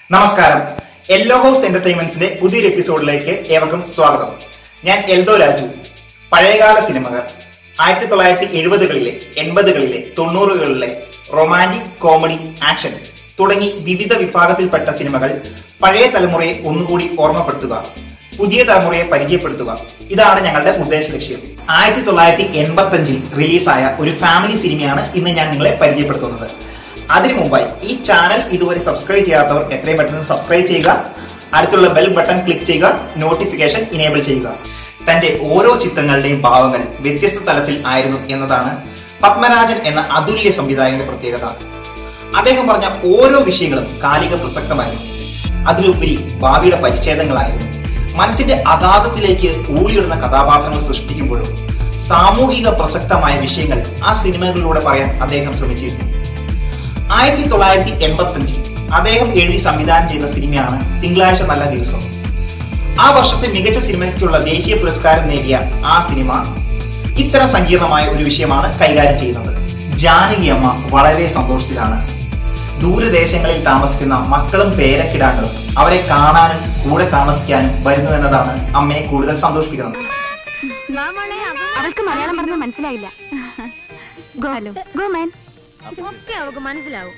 നമസ്കാരം yellow house എന്റർടൈൻമെന്റ്സിന്റെ പുതിയൊരു എപ്പിസോഡിലേക്ക് ഏവർക്കും സ്വാഗതം ഞാൻ എൽദോ രാജു പഴയകാല സിനിമകൾ ആയിരത്തി തൊള്ളായിരത്തി എഴുപതുകളിലെ എൺപതുകളിലെ തൊണ്ണൂറുകളിലെ റൊമാൻറ്റിക് കോമഡി ആക്ഷൻ തുടങ്ങി വിവിധ വിഭാഗത്തിൽപ്പെട്ട സിനിമകൾ പഴയ തലമുറയെ ഒന്നുകൂടി ഓർമ്മപ്പെടുത്തുക പുതിയ തലമുറയെ പരിചയപ്പെടുത്തുക ഇതാണ് ഞങ്ങളുടെ ഉദ്ദേശ ലക്ഷ്യം ആയിരത്തി തൊള്ളായിരത്തി എൺപത്തി അഞ്ചിൽ റിലീസായ ഒരു ഫാമിലി സിനിമയാണ് ഇന്ന് ഞാൻ നിങ്ങളെ പരിചയപ്പെടുത്തുന്നത് അതിനു മുമ്പായി ഈ ചാനൽ ഇതുവരെ സബ്സ്ക്രൈബ് ചെയ്യാത്തവർ എത്രയും പെട്ടെന്ന് സബ്സ്ക്രൈബ് ചെയ്യുക അടുത്തുള്ള ബെൽ ബട്ടൺ ക്ലിക്ക് ചെയ്യുക നോട്ടിഫിക്കേഷൻ ഇനേബിൾ ചെയ്യുക തന്റെ ഓരോ ചിത്രങ്ങളുടെയും ഭാവങ്ങൾ വ്യത്യസ്ത തലത്തിൽ ആയിരുന്നു എന്നതാണ് പത്മരാജൻ എന്ന അതുല്യ സംവിധായകന്റെ പ്രത്യേകത അദ്ദേഹം പറഞ്ഞ ഓരോ വിഷയങ്ങളും കാലിക പ്രസക്തമായിരുന്നു അതിലുപരി ഭാവിയുടെ പരിച്ഛേദങ്ങളായിരുന്നു മനസ്സിന്റെ അഗാധത്തിലേക്ക് ഊളിയിടുന്ന കഥാപാത്രങ്ങൾ സൃഷ്ടിക്കുമ്പോഴും സാമൂഹിക പ്രസക്തമായ വിഷയങ്ങൾ ആ സിനിമകളിലൂടെ പറയാൻ അദ്ദേഹം ശ്രമിച്ചിരുന്നു ആയിരത്തി തൊള്ളായിരത്തി എൺപത്തി അഞ്ചിൽ അദ്ദേഹം എഴുതി സംവിധാനം ചെയ്ത സിനിമയാണ് തിങ്കളാഴ്ച നല്ല ദിവസം ആ വർഷത്തെ മികച്ച സിനിമയ്ക്കുള്ള ദേശീയ പുരസ്കാരം നേടിയ ആ സിനിമ ഇത്തരം സങ്കീർണമായ ഒരു വിഷയമാണ് കൈകാര്യം ചെയ്യുന്നത് ജാനകി അമ്മ വളരെ സന്തോഷത്തിലാണ് ദൂരദേശങ്ങളിൽ താമസിക്കുന്ന മക്കളും പേരക്കിടാങ്ങളും അവരെ കാണാനും കൂടെ താമസിക്കാനും വരുന്നു എന്നതാണ് അമ്മയെ കൂടുതൽ സന്തോഷിപ്പിക്കുന്നത് അവൾക്ക് മലയാളം പറഞ്ഞ മനസ്സിലായില്ല ഗോ ഗോ മാൻ ഒക്കെ അവൾക്ക് മനസ്സിലാവും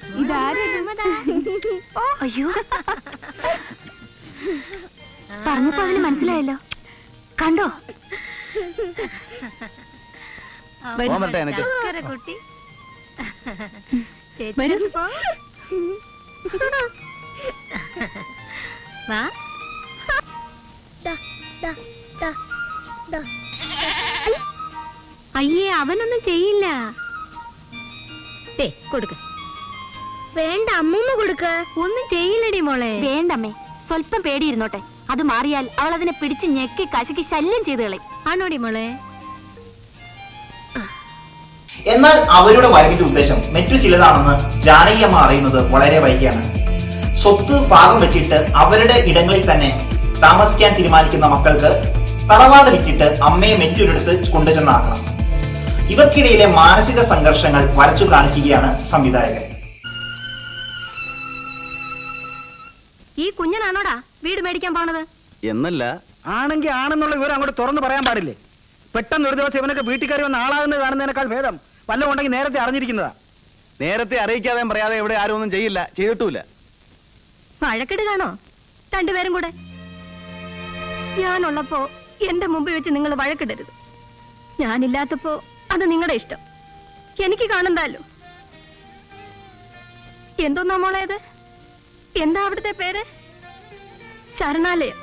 അയ്യോ പറഞ്ഞപ്പോ അവന് മനസ്സിലായല്ലോ കണ്ടോ പോകാൻ പറ്റേ എനക്ക് ചക്കര കുട്ടി ചേച്ചി വരൂ. പോ. വാ അയ്യേ അവനൊന്നും ചെയ്യില്ല ഏ കൊടുക്ക വേണ്ട അമ്മൂമ്മ കൊടുക്ക ഒന്നും ചെയ്യില്ലടി മോളെ വേണ്ടമ്മേ സ്വല്പം പേടിയിരുന്നോട്ടെ അത് മാറിയാൽ അവൾ അതിനെ പിടിച്ച് ഞെക്കി കശക്കി ശല്യം ചെയ്ത് കളയും ആണോടി മോളെ എന്നാൽ അവരുടെ വരവിന്റെ ഉദ്ദേശം മറ്റു ചിലതാണെന്ന് ജാനകി അമ്മ അറിയുന്നത് വളരെ വൈകിയാണ് സ്വത്ത് ഭാഗം വെച്ചിട്ട് അവരുടെ ഇടങ്ങളിൽ തന്നെ താമസിക്കാൻ തീരുമാനിക്കുന്ന മക്കൾക്ക് തറവാട് വിറ്റിട്ട് അമ്മയെ മറ്റൊരിടത്ത് കൊണ്ടുചെന്നാക്കണം ഇവർക്കിടയിലെ മാനസിക സംഘർഷങ്ങൾ വരച്ചു കാണിക്കുകയാണ് സംവിധായകൻ ഈ കുഞ്ഞനാണോടാ വീട് മേടിക്കാൻ പോണത് എന്നല്ല ആണെങ്കിൽ ആണെന്നുള്ള വിവരം അങ്ങോട്ട് തുറന്നു പറയാൻ പാടില്ലേ പെട്ടെന്ന് ഒരു ദിവസം ഇവനൊക്കെ വീട്ടിൽ കയറി വന്ന് ആളാകുന്നത് കാണുന്നതിനേക്കാൾ ഭേദം വല്ലതും ഉണ്ടെങ്കിൽ നേരത്തെ അറിഞ്ഞിരിക്കുന്നതാ നേരത്തെ അറിയിക്കാതെ പറയാതെ എവിടെ ആരും ഒന്നും ചെയ്യില്ല ചെയ്തിട്ടുമില്ല വഴക്കിടുകയാണോ രണ്ടുപേരും കൂടെ ഞാനുള്ളപ്പോ എന്റെ മുമ്പിൽ വെച്ച് നിങ്ങൾ വഴക്കിടരുത് ഞാനില്ലാത്തപ്പോ അത് നിങ്ങളുടെ ഇഷ്ടം എനിക്ക് കാണണ്ടല്ലോ എന്തോന്നാ മോളെ അത് എന്താ അവിടുത്തെ പേര് ശരണാലയം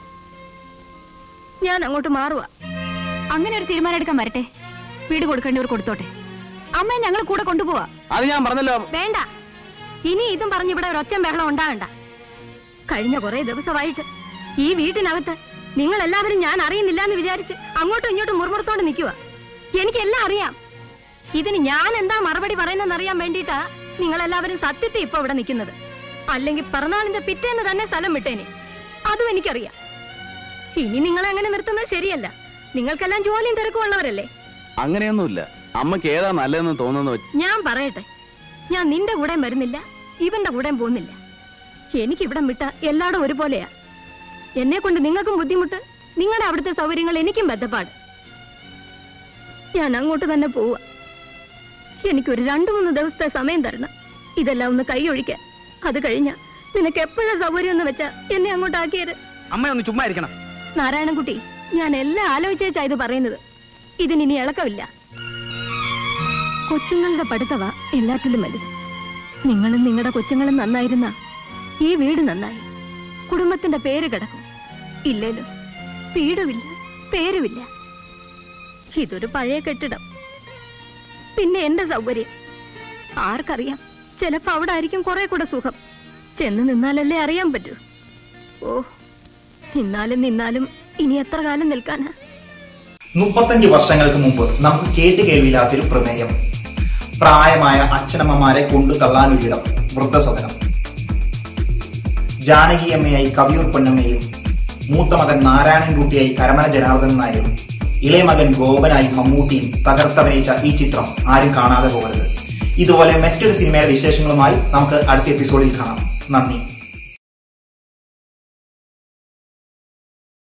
ഞാൻ അങ്ങോട്ട് മാറുക അങ്ങനെ ഒരു തീരുമാനം എടുക്കാൻ വരട്ടെ വീട് കൊടുക്കേണ്ടവർ കൊടുത്തോട്ടെ അമ്മയെ ഞങ്ങൾ കൂടെ കൊണ്ടുപോവാ അത് ഞാൻ പറഞ്ഞല്ലോ വേണ്ട ഇനി ഇതും പറഞ്ഞ് ഇവിടെ ഒരൊച്ചം ബഹളം ഉണ്ടാകണ്ട കഴിഞ്ഞ കുറെ ദിവസമായിട്ട് ഈ വീട്ടിനകത്ത് നിങ്ങൾ എല്ലാവരും ഞാൻ അറിയുന്നില്ല എന്ന് വിചാരിച്ച് അങ്ങോട്ടും ഇങ്ങോട്ടും മുറുമുറത്തോടെ നിൽക്കുക എനിക്കെല്ലാം അറിയാം ഇതിന് ഞാൻ എന്താ മറുപടി പറയുന്നതെന്ന് അറിയാൻ വേണ്ടിയിട്ടാ നിങ്ങൾ എല്ലാവരും സത്യത്തെ ഇപ്പൊ ഇവിടെ നിൽക്കുന്നത് അല്ലെങ്കിൽ പിറന്നാളിന്റെ പിറ്റേന്ന് തന്നെ സ്ഥലം വിട്ടേനെ അതും എനിക്കറിയാം ഇനി നിങ്ങളെ അങ്ങനെ നിർത്തുന്നത് ശരിയല്ല നിങ്ങൾക്കെല്ലാം ജോലിയും തിരക്കും ഉള്ളവരല്ലേ അങ്ങനെയൊന്നുമില്ല അമ്മക്ക് ഏതാ നല്ലതെന്ന് തോന്നുന്നു വെച്ച് ഞാൻ പറയട്ടെ ഞാൻ നിന്റെ കൂടെ വരുന്നില്ല ഇവന്റെ കൂടെ പോകുന്നില്ല എനിക്ക് ഇവിടം വിട്ട എല്ലായിടും ഒരുപോലെയാ എന്നെ കൊണ്ട് നിങ്ങൾക്കും ബുദ്ധിമുട്ട് നിങ്ങളുടെ അവിടുത്തെ സൗകര്യങ്ങൾ എനിക്കും ബന്ധപ്പാട് ഞാൻ അങ്ങോട്ട് തന്നെ പോവുക എനിക്കൊരു രണ്ടു മൂന്ന് ദിവസത്തെ സമയം തരണം ഇതെല്ലാം ഒന്ന് കൈയൊഴിക്കാൻ അത് കഴിഞ്ഞ നിനക്ക് എപ്പോഴാ സൗകര്യം എന്ന് വെച്ചാ എന്നെ അങ്ങോട്ടാക്കിയത് അമ്മ ഒന്ന് ചുമ്മാ ഇരിക്കണം നാരായണൻകുട്ടി ഞാൻ എല്ലാം ആലോചിച്ചാ ഇത് പറയുന്നത് ഇതിനി ഇളക്കമില്ല കൊച്ചുങ്ങളുടെ പഠിത്തവ എല്ലാറ്റിലും വലുത് നിങ്ങളും നിങ്ങളുടെ കൊച്ചുങ്ങളും നന്നായിരുന്ന ഈ വീട് നന്നായി കുടുംബത്തിന്റെ പേര് കിടക്കും ഇല്ലേലും വീടുമില്ല പേരുമില്ല ഇതൊരു പഴയ കെട്ടിടം പിന്നെ എന്റെ സൗകര്യം ആർക്കറിയാം ചിലപ്പോ അവിടെ ആയിരിക്കും കുറെ കൂടെ സുഖം ചെന്ന് നിന്നാലല്ലേ അറിയാൻ പറ്റൂ ഓ നിന്നാലും നിന്നാലും ഇനി എത്ര കാലം നിൽക്കാനാ മുപ്പത്തഞ്ച് വർഷങ്ങൾക്ക് മുമ്പ് നമുക്ക് കേട്ട് കേൾവിയില്ലാത്തൊരു പ്രമേയം പ്രായമായ അച്ഛനമ്മമാരെ കൊണ്ടു തള്ളാനൊരിടം വൃദ്ധസദനം ജാനകിയമ്മയായി കവിയൂർ പൊന്നമ്മയും മൂത്ത മകൻ നാരായണൻകുട്ടിയായി കരമന ജനാർദ്ദൻ നായരും ഇളയ മകൻ ഗോപനായി മമ്മൂട്ടിയും തകർത്തഭിനയിച്ച ഈ ചിത്രം ആരും കാണാതെ പോകരുത് ഇതുപോലെ മറ്റൊരു സിനിമയുടെ വിശേഷങ്ങളുമായി നമുക്ക് അടുത്ത എപ്പിസോഡിൽ കാണാം നന്ദി